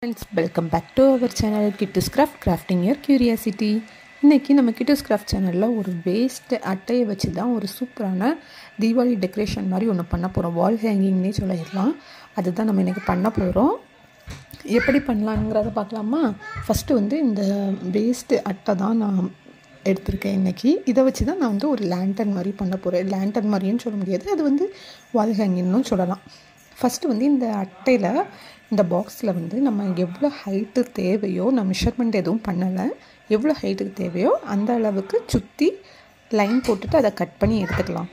friends welcome back to our channel kids craft crafting year curiosity இன்றைக்கி நம்ம கிட்டஸ் craft சேனலில் ஒரு வேஸ்ட் அட்டையை வச்சு தான் ஒரு சூப்பரான தீபாவளி டெக்கரேஷன் மாதிரி ஒன்று பண்ண போகிறோம் வால் ஹேங்கிங்னே சொல்லிடலாம் அதுதான் நம்ம இன்றைக்கி பண்ண போகிறோம் எப்படி பண்ணலாங்கிறத பார்க்கலாமா ஃபஸ்ட்டு வந்து இந்த வேஸ்ட்டு அட்டை தான் நான் எடுத்திருக்கேன் இன்றைக்கி இதை வச்சு தான் நான் வந்து ஒரு லேண்டன் மாதிரி பண்ண போகிறேன் லேண்டன் மாதிரின்னு சொல்ல முடியாது அது வந்து வால் ஹேங்கிங்னு சொல்லலாம் ஃபஸ்ட்டு வந்து இந்த அட்டையில் இந்த பாக்ஸில் வந்து நம்ம எவ்வளோ ஹைட்டு தேவையோ நான் மெஷர்மெண்ட் எதுவும் பண்ணலை எவ்வளோ ஹைட்டுக்கு தேவையோ அந்த அளவுக்கு சுற்றி லைன் போட்டுட்டு அதை கட் பண்ணி எடுத்துக்கலாம்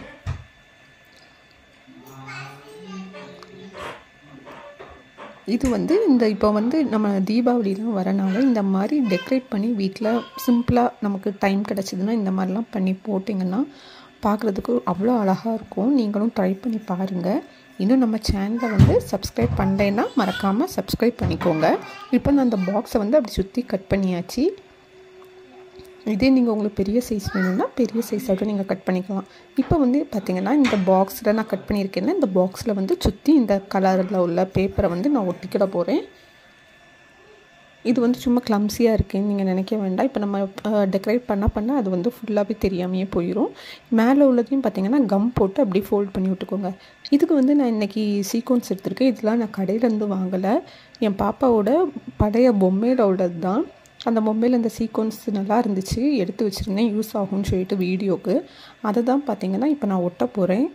இது வந்து இந்த இப்போ வந்து நம்ம தீபாவளிலாம் வரனால இந்த மாதிரி டெக்கரேட் பண்ணி வீட்டில் சிம்பிளாக நமக்கு டைம் கிடச்சிதுன்னா இந்த மாதிரிலாம் பண்ணி போட்டிங்கன்னா பார்க்குறதுக்கு அவ்வளோ அழகாக இருக்கும் நீங்களும் ட்ரை பண்ணி பாருங்கள் இன்னும் நம்ம சேனலை வந்து சப்ஸ்கிரைப் பண்ணலைன்னா மறக்காமல் சப்ஸ்கிரைப் பண்ணிக்கோங்க இப்போ நான் அந்த பாக்ஸை வந்து அப்படி சுற்றி கட் பண்ணியாச்சு இதே நீங்கள் உங்களுக்கு பெரிய சைஸ் வேணும்னா பெரிய சைஸாக நீங்கள் கட் பண்ணிக்கலாம் இப்போ வந்து பார்த்திங்கன்னா இந்த பாக்ஸில் நான் கட் பண்ணியிருக்கேன்னா இந்த பாக்ஸில் வந்து சுற்றி இந்த கலரில் உள்ள பேப்பரை வந்து நான் ஒட்டிக்கிட போகிறேன் இது வந்து சும்மா கிளம்ஸியாக இருக்குன்னு நீங்கள் நினைக்க வேண்டாம் இப்போ நம்ம டெக்கரேட் பண்ண பண்ண அது வந்து ஃபுல்லாகவே தெரியாமையே போயிடும் மேலே உள்ளதையும் பார்த்திங்கன்னா கம் போட்டு அப்படியே ஃபோல்ட் பண்ணி விட்டுக்கோங்க இதுக்கு வந்து நான் இன்றைக்கி சீக்வன்ஸ் எடுத்திருக்கேன் இதெல்லாம் நான் கடையிலேருந்து வாங்கலை என் பாப்பாவோட பழைய பொம்மையில் உள்ளது தான் அந்த மொபைல் அந்த சீக்வன்ஸ் நல்லா இருந்துச்சு எடுத்து வச்சுருந்தேன் யூஸ் ஆகும்னு சொல்லிட்டு வீடியோக்கு அதை தான் பார்த்திங்கன்னா இப்போ நான் ஒட்ட போகிறேன்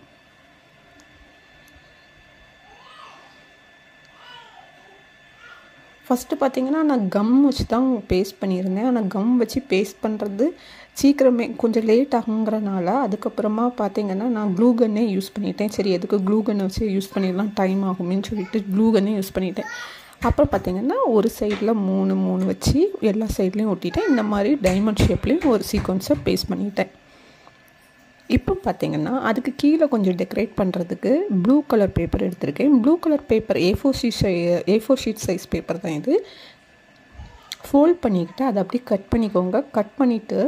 ஃபஸ்ட்டு பார்த்திங்கன்னா நான் கம் வச்சு தான் பேஸ்ட் பண்ணியிருந்தேன் ஆனால் கம் வச்சு பேஸ்ட் பண்ணுறது சீக்கிரமே கொஞ்சம் லேட் ஆகுங்கிறனால அதுக்கப்புறமா பார்த்திங்கன்னா நான் க்ளூ கன்னே யூஸ் பண்ணிட்டேன் சரி எதுக்கு க்ளூ கன்னை வச்சு யூஸ் பண்ணிடலாம் டைம் ஆகுமேன்னு சொல்லிட்டு க்ளூ கன்னே யூஸ் பண்ணிட்டேன் அப்புறம் பார்த்திங்கன்னா ஒரு சைடில் மூணு மூணு வச்சு எல்லா சைட்லேயும் ஒட்டிட்டேன் இந்த மாதிரி டைமண்ட் ஷேப்லேயும் ஒரு சீக்வன்ஸை பேஸ்ட் பண்ணிட்டேன் இப்போ பார்த்திங்கன்னா அதுக்கு கீழே கொஞ்சம் டெக்கரேட் பண்ணுறதுக்கு ப்ளூ கலர் பேப்பர் எடுத்திருக்கேன் blue colour paper A four sheet A four sheet size paper தான் இது ஃபோல்ட் பண்ணிக்கிட்டு அதை அப்படியே கட் பண்ணிக்கோங்க கட் பண்ணிவிட்டு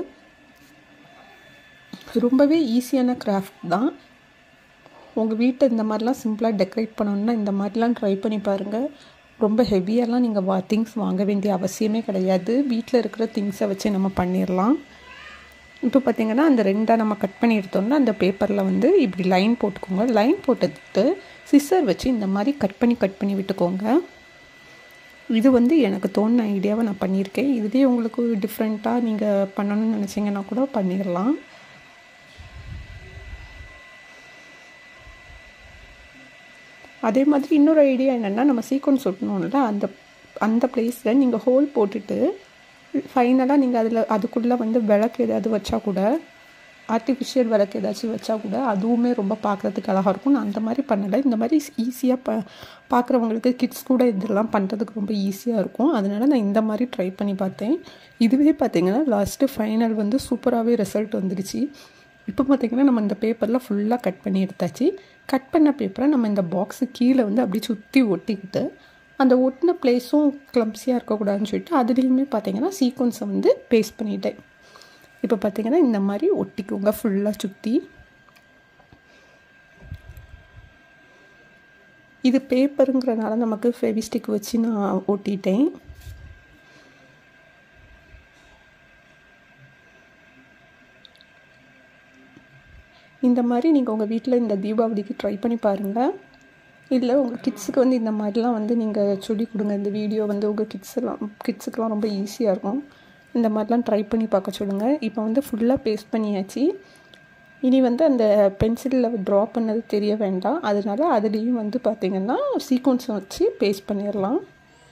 ரொம்பவே ஈஸியான கிராஃப்ட் தான் உங்கள் வீட்டை இந்த மாதிரிலாம் சிம்பிளாக டெக்கரேட் பண்ணணுன்னா இந்த மாதிரிலாம் ட்ரை பண்ணி பாருங்கள் ரொம்ப ஹெவியெல்லாம் நீங்கள் வா திங்ஸ் வாங்க வேண்டிய அவசியமே கிடையாது வீட்டில் இருக்கிற திங்ஸை வச்சு நம்ம பண்ணிடலாம் இப்போ பார்த்திங்கன்னா அந்த ரெண்டாக நம்ம கட் பண்ணி எடுத்தோம்னா அந்த பேப்பரில் வந்து இப்படி லைன் போட்டுக்கோங்க லைன் போட்டுட்டு சிசர் வச்சு இந்த மாதிரி கட் பண்ணி கட் பண்ணி விட்டுக்கோங்க இது வந்து எனக்கு தோணுன ஐடியாவை நான் பண்ணியிருக்கேன் இதுலேயே உங்களுக்கு டிஃப்ரெண்ட்டாக நீங்கள் பண்ணணும்னு நினச்சிங்கன்னா கூட பண்ணிடலாம் அதே மாதிரி இன்னொரு ஐடியா என்னென்னா நம்ம சீக்வன்ஸ் ஒட்டணும்ல அந்த அந்த பிளேஸில் நீங்கள் ஹோல் போட்டுட்டு ஃபைனலாக நீங்கள் அதில் அதுக்குள்ளே வந்து விளக்கு ஏதாவது வச்சா கூட ஆர்டிஃபிஷியல் விளக்கு ஏதாச்சும் வச்சா கூட அதுவுமே ரொம்ப பார்க்குறதுக்கு அழகாக இருக்கும் நான் அந்த மாதிரி பண்ணலை இந்த மாதிரி ஈஸியாக ப பார்க்குறவங்களுக்கு கிட்ஸ் கூட இதெல்லாம் பண்ணுறதுக்கு ரொம்ப ஈஸியாக இருக்கும் அதனால நான் இந்த மாதிரி ட்ரை பண்ணி பார்த்தேன் இதுவே பார்த்திங்கன்னா லாஸ்ட்டு ஃபைனல் வந்து சூப்பராகவே ரிசல்ட் வந்துடுச்சு இப்போ பார்த்திங்கன்னா நம்ம இந்த பேப்பரில் ஃபுல்லாக கட் பண்ணி எடுத்தாச்சு கட் பண்ண பேப்பரை நம்ம இந்த பாக்ஸு கீழே வந்து அப்படியே சுற்றி ஒட்டிக்கிட்டு அந்த ஒட்டின பிளேஸும் கிளம்ஸியாக இருக்கக்கூடாதுன்னு சொல்லிட்டு அதுலேயுமே பார்த்திங்கன்னா சீக்வன்ஸை வந்து பேஸ்ட் பண்ணிட்டேன் இப்போ பார்த்திங்கன்னா இந்த மாதிரி ஒட்டிக்கோங்க ஃபுல்லாக சுற்றி இது பேப்பருங்கிறனால நமக்கு ஃபெவிஸ்டிக் வச்சு நான் ஒட்டிட்டேன் இந்த மாதிரி நீங்கள் உங்கள் வீட்டில் இந்த தீபாவளிக்கு ட்ரை பண்ணி பாருங்கள் இல்லை உங்கள் கிட்ஸுக்கு வந்து இந்த மாதிரிலாம் வந்து நீங்கள் சொல்லி கொடுங்க இந்த வீடியோ வந்து உங்கள் கிட்ஸெல்லாம் கிட்ஸுக்கெலாம் ரொம்ப ஈஸியாக இருக்கும் இந்த மாதிரிலாம் ட்ரை பண்ணி பார்க்க சொல்லுங்கள் இப்போ வந்து ஃபுல்லாக பேஸ்ட் பண்ணியாச்சு இனி வந்து அந்த பென்சிலில் ட்ரா பண்ணது தெரிய வேண்டாம் அதனால அதுலேயும் வந்து பார்த்திங்கன்னா சீக்வன்ஸை வச்சு பேஸ்ட் பண்ணிடலாம்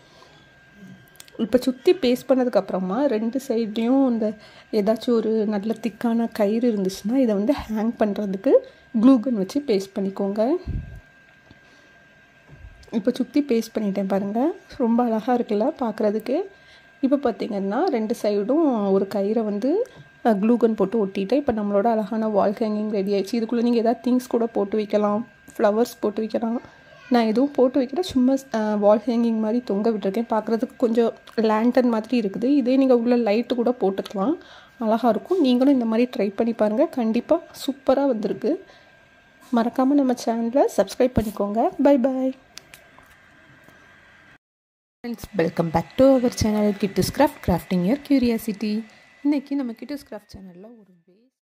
இப்போ சுற்றி பேஸ்ட் பண்ணதுக்கப்புறமா ரெண்டு சைட்லேயும் இந்த ஏதாச்சும் ஒரு நல்ல திக்கான கயிறு இருந்துச்சுன்னா இதை வந்து ஹேங் பண்ணுறதுக்கு க்ளூகன் வச்சு பேஸ்ட் பண்ணிக்கோங்க இப்போ சுற்றி பேஸ்ட் பண்ணிட்டேன் பாருங்கள் ரொம்ப அழகாக இருக்குல்ல பார்க்குறதுக்கு இப்போ பார்த்திங்கன்னா ரெண்டு சைடும் ஒரு கயிறை வந்து க்ளூகன் போட்டு ஒட்டிட்டேன் இப்போ நம்மளோட அழகான வால் ஹேங்கிங் ரெடி ஆயிடுச்சு இதுக்குள்ளே நீங்கள் எதாவது திங்ஸ் கூட போட்டு வைக்கலாம் ஃப்ளவர்ஸ் போட்டு வைக்கலாம் நான் எதுவும் போட்டு வைக்கிற சும்மா வால் ஹேங்கிங் மாதிரி தொங்க விட்டுருக்கேன் பார்க்குறதுக்கு கொஞ்சம் லேண்டன் மாதிரி இருக்குது இதே நீங்கள் உள்ள லைட்டு கூட போட்டுக்கலாம் அழகாக இருக்கும் நீங்களும் இந்த மாதிரி ட்ரை பண்ணி பாருங்கள் கண்டிப்பாக சூப்பராக வந்திருக்கு மறக்காமல் நம்ம சேனலை சப்ஸ்கிரைப் பண்ணிக்கோங்க bye bye friends welcome back to our channel kids craft crafting year curiosity இன்றைக்கி நம்ம கிட்டஸ் கிராஃப்ட் சேனலில் ஒரு